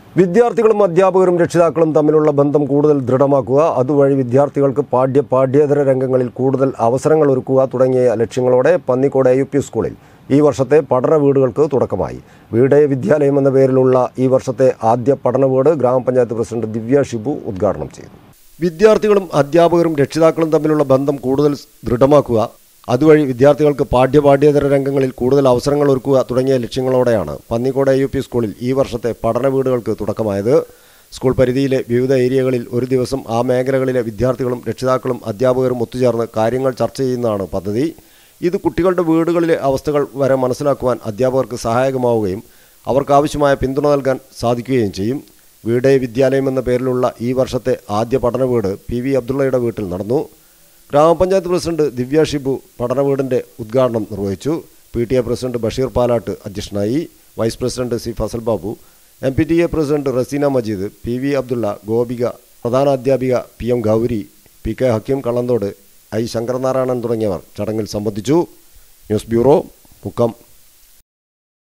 വിദ്യാർത്ഥികളും അധ്യാപകരും രക്ഷിതാക്കളും തമ്മിലുള്ള ബന്ധം കൂടുതൽ ദൃഢമാക്കുക അതുവഴി വിദ്യാർത്ഥികൾക്ക് പാഠ്യ പാഠ്യേതര രംഗങ്ങളിൽ കൂടുതൽ അവസരങ്ങൾ ഒരുക്കുക തുടങ്ങിയ ലക്ഷ്യങ്ങളോടെ പന്നിക്കോട് യു പി സ്കൂളിൽ ഈ വർഷത്തെ പഠന വീടുകൾക്ക് തുടക്കമായി വീടേ വിദ്യാലയം എന്ന പേരിലുള്ള ഈ വർഷത്തെ ആദ്യ പഠന വീട് ഗ്രാമപഞ്ചായത്ത് പ്രസിഡന്റ് ദിവ്യ ഷിബു ഉദ്ഘാടനം ചെയ്തു വിദ്യാർത്ഥികളും അധ്യാപകരും രക്ഷിതാക്കളും തമ്മിലുള്ള ബന്ധം കൂടുതൽ ദൃഢമാക്കുക അതുവഴി വിദ്യാർത്ഥികൾക്ക് പാഠ്യപാഠ്യേതര രംഗങ്ങളിൽ കൂടുതൽ അവസരങ്ങൾ ഒരുക്കുക തുടങ്ങിയ ലക്ഷ്യങ്ങളോടെയാണ് പന്നിക്കോട് യു പി സ്കൂളിൽ ഈ വർഷത്തെ പഠന വീടുകൾക്ക് തുടക്കമായത് സ്കൂൾ പരിധിയിലെ വിവിധ ഏരിയകളിൽ ഒരു ദിവസം ആ മേഖലകളിലെ വിദ്യാർത്ഥികളും രക്ഷിതാക്കളും അധ്യാപകരും ഒത്തുചേർന്ന് കാര്യങ്ങൾ ചർച്ച ചെയ്യുന്നതാണ് പദ്ധതി ഇത് കുട്ടികളുടെ വീടുകളിലെ അവസ്ഥകൾ വരെ മനസ്സിലാക്കുവാൻ അധ്യാപകർക്ക് സഹായകമാവുകയും അവർക്കാവശ്യമായ പിന്തുണ നൽകാൻ സാധിക്കുകയും ചെയ്യും വീടേ വിദ്യാലയം എന്ന പേരിലുള്ള ഈ വർഷത്തെ ആദ്യ പഠന വീട് പി വി അബ്ദുള്ളയുടെ വീട്ടിൽ നടന്നു ഗ്രാമപഞ്ചായത്ത് പ്രസിഡന്റ് ദിവ്യ ഷിബു പഠന വീടിന്റെ ഉദ്ഘാടനം നിർവഹിച്ചു P T A president Basheer Palatt അധ്യക്ഷനായി vice president C Fazal Babu M P T A president Raseena Majeed P V Abdulla Gopika പ്രധാനാധ്യാപിക P M Gowri P K Hakeem Kallanthode I Sankaranarayanan തുടങ്ങിയവർ ചടങ്ങിൽ സംബന്ധിച്ചു ന്യൂസ് ബ്യൂറോ മുക്കം